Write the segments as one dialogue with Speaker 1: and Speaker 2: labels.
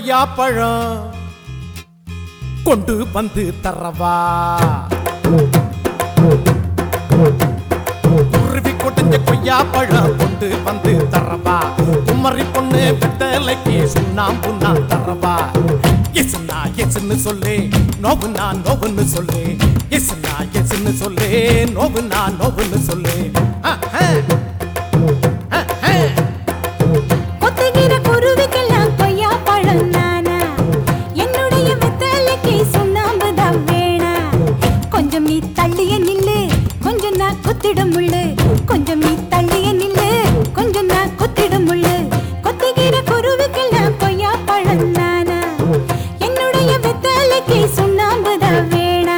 Speaker 1: கொய்யாப்பழம் கொண்டு வந்து தரவா குருவி கொட்டுஞ்ச கொய்யாப்பழம் கொண்டு வந்து தரவா குமரி பொண்ணு வெத்தலைக்கு சுண்ணாம்பு நான் தரவா எசுனா எசுன்னு சொல்லு நோவுனா நோவுன்னு சொல்லு எசுனா எசுன்னு சொல்லு நோவுனா நோவுன்னு சொல்லு ஆஹ், ஆஹ். ஆஹ், ஆஹ்.
Speaker 2: கொத்துகிற குருவிக்கெல்லாம் கொய்யா பழம் நானா என்னுடைய வெத்தலைக்கு சுண்ணாம்பு தான் வேணா கொஞ்சம் நீ தள்ளிய நில்லு கொஞ்சம் நான் குத்திடும் முள்ளு கொஞ்சம் நீ தள்ளிய நில்லு கொஞ்சம் நான் குத்திடும் முள்ளு கொத்துகிற குருவிக்கெல்லாம் கொய்யா பழம் நானா என்னுடைய வெத்தலைக்கு சுண்ணாம்பு தான் வேணா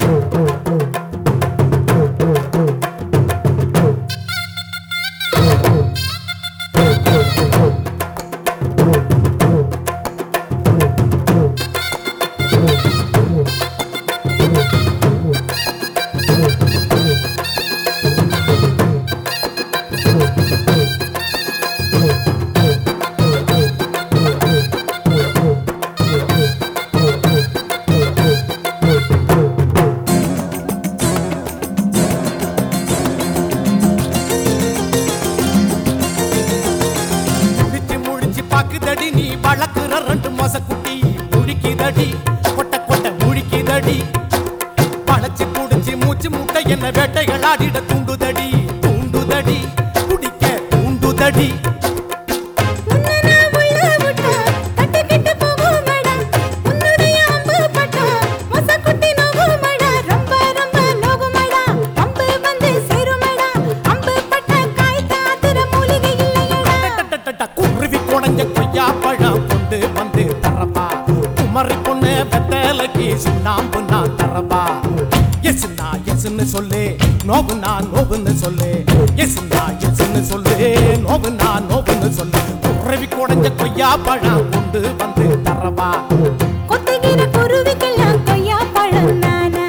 Speaker 1: முழிச்சு முழிச்சு பாக்குதடி நீ வளர்க்குற ரெண்டு மாச குட்டி முழிக்குதடி கொட்ட கொட்ட முழிக்குதடி பழச்சு புடிச்சு மூச்சு முட்டை என்ன வேட்டைகள் ஆடிட தூண்டுதடி தூண்டுதடி குடிக்க தூண்டுதடி
Speaker 2: உன்னை நான் உள்ள விட்டா, தட்டிக்கிட்டு போகுமடா. உன்னுடைய அம்பு பட்டா, மொசக்குட்டி நோகுமடா. ரொம்ப ரொம்ப நோகுமடா. அம்பு வந்து சேருமடா. அம்பு பட்ட காய் தாதுற மூலிகை இல்லையடா.
Speaker 1: டட்டட்டட்ட குருவி குடஞ்ச கொய்யா பழம் கொண்டு வந்து தரவா குமரி பொண்ணு வெத்தலைக்கு சுண்ணாம்பு நான் தரவா எசுனா எசுன்னு சொல்லு நோவுனா நோவுன்னு சொல்லு எசுனா எசுன்னு சொல்லு நோவுனா நோவுன்னு சொல்லு குருவி குடஞ்ச கொய்யா பழம் கொண்டு வந்து தரவா
Speaker 2: கொத்துகிற குருவிக்கெல்லாம் கொய்யா பழம் நானா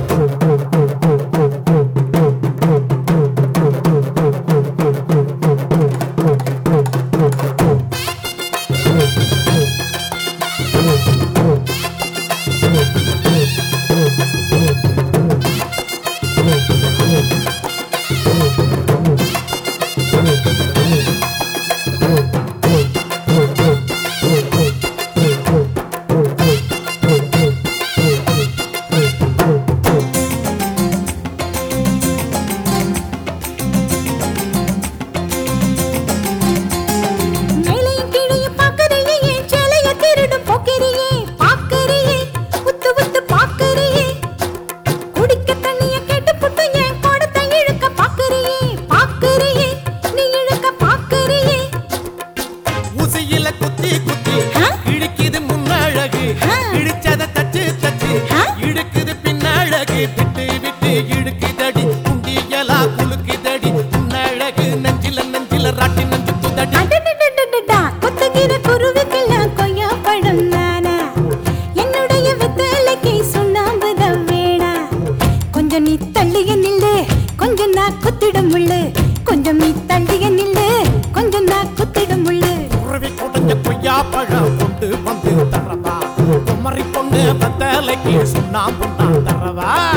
Speaker 2: மேலையும் கீழையும் பார்க்கறியே, என் சேலைய திருடும் போக்கிரியே. பார்க்கறியே, உத்து உத்து பார்க்கறியே. குடிக்க தண்ணிய கேட்டுப்புட்டு என் குடத்தை இழுக்க பார்க்கறியே. பார்க்கறியே, நீ இழுக்க பார்க்கறியே.
Speaker 1: ஊசியில குத்தி குத்தி
Speaker 2: ஆ?
Speaker 1: இழுக்குது முன்னழகு
Speaker 2: ஆ.
Speaker 1: இழுச்சத தச்சு தச்சு
Speaker 2: ஆ?
Speaker 1: இழுக்குது பின்னழகு விட்டு விட்டு இழுக்குதடி குண்டியலா குலுக்குதடி முன்னழகு நெஞ்சில நெஞ்சில ராட்டி நெஞ்சு குதடி
Speaker 2: அடடடடடடா, கொத்துகிற குருவிக்கெல்லாம் கொய்யா பழம் நானா? என்னுடைய வெத்தலைக்கு சுண்ணாம்பு தான் வேணா. கொஞ்சம் நீ தள்ளிய நில்லு கொஞ்சம் நான் குத்திடும் முள்ளு கொஞ்சம் நீ தள்ளிய நில்லு கொஞ்சம் நான் குத்திடும் முள்ளு
Speaker 1: குருவி குடஞ்ச கொய்யா பழம் கொண்டு வந்து தரவா குமரி பொண்ணு பத்தலைக்கு சுண்ணாம்பு நான் தரவா